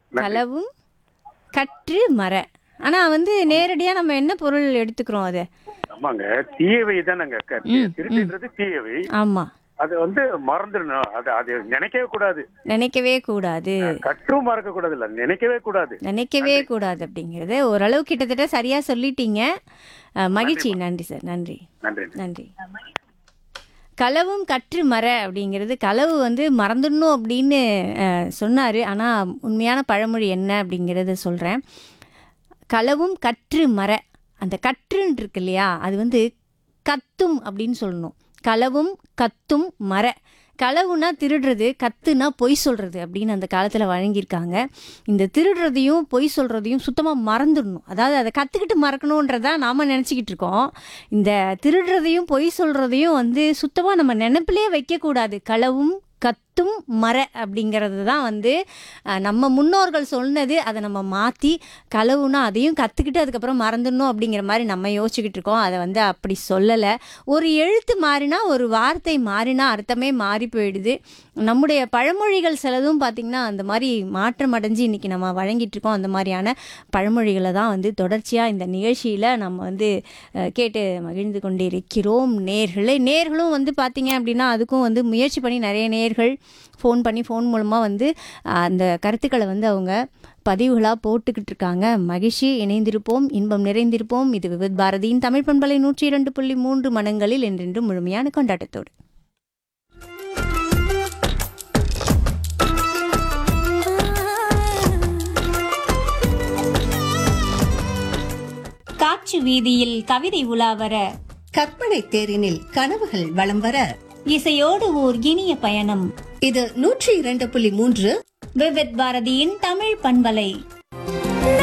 நன்றி. களவும் கற்று மர ஆனா வந்து நேரடியா நம்ம என்ன பொருள் எடுத்துக்கிறோம் அது ஆமாங்க தீயவை தானங்க க- ம், திருட்டுன்றது தீயவை ஆமா அது வந்து மறந்துடணும் அது அது நினைக்கவே கூடாது நினைக்கவே கூடாது கற்றும் மறக்க கூடாது இல்ல நினைக்கவே கூடாது நினைக்கவே கூடாது அப்படிங்கறது ஓரளவு கிட்டத்தட்ட சரியா சொல்லிட்டீங்க அஹ், மகிழ்ச்சி நன்றி சார் நன்றி நன்றி நன்றி களவும் கற்று மர அப்படிங்கிறது களவு வந்து மறந்துடணும் அப்படின்னு அஹ், சொன்னாரு ஆனா உண்மையான பழமொழி என்ன அப்படிங்கிறத சொல்றேன் களவும் கற்று மர அந்த கற்றுன்னு இருக்கு இல்லையா அது வந்து கத்தும் அப்படின்னு சொல்லணும் களவும் கத்தும் மர களவுனா திருடுறது கத்துனா பொய் சொல்றது அப்படின்னு அந்த காலத்தில் வழங்கியிருக்காங்க இந்த திருடுறதையும் பொய் சொல்றதையும் சுத்தமாக மறந்துடணும் அதாவது அதை கற்றுக்கிட்டு மறக்கணுன்றதா நாம் நினச்சிக்கிட்டு இருக்கோம் இந்த திருடுறதையும் பொய் சொல்றதையும் வந்து சுத்தமாக நம்ம நினைப்பிலே வைக்கக்கூடாது களவும் கத்தும் மர அப்படிங்கிறது தான் வந்து அஹ், நம்ம முன்னோர்கள் சொன்னது அதை நம்ம மாற்றி களவுனா அதையும் கற்றுக்கிட்டு அதுக்கப்புறம் மறந்துடணும் அப்படிங்கிற மாதிரி நம்ம யோசிச்சுக்கிட்டு இருக்கோம் அதை வந்து அப்படி சொல்லலை ஒரு எழுத்து மாறினா ஒரு வார்த்தை மாறினா அர்த்தமே மாறி போயிடுது நம்முடைய பழமொழிகள் சிலதும் பார்த்திங்கன்னா அந்த மாதிரி மாற்றம் அடைஞ்சு இன்றைக்கி நம்ம வழங்கிட்டு இருக்கோம் அந்த மாதிரியான பழமொழிகளை தான் வந்து தொடர்ச்சியாக இந்த நிகழ்ச்சியில் நம்ம வந்து அஹ், கேட்டு மகிழ்ந்து கொண்டிருக்கிறோம் நேர்களே நேர்களும் வந்து பார்த்திங்க அப்படின்னா அதுக்கும் வந்து முயற்சி பண்ணி நிறைய நேர்கள் ஃபோன் பண்ணி ஃபோன் மூலமாக வந்து அஹ், அந்த கருத்துக்களை வந்து அவங்க பதிவுகளாக போட்டுக்கிட்டு இருக்காங்க மகிழ்ச்சி இணைந்திருப்போம் இன்பம் நிறைந்திருப்போம் இது விவித் பாரதியின் தமிழ் பண்பலை நூற்றி இரண்டு புள்ளி மூன்று மனங்களில் என்றென்றும் முழுமையான கொண்டாட்டத்தோடு காற்று வீதியில் கவிதை உலாவர கற்பனை தேரினில் கனவுகள் வலம் வர இசையோடு ஓர் இனிய பயணம் இது நூற்றி இரண்டு புள்ளி மூன்று விவித் பாரதியின் தமிழ் பண்பலை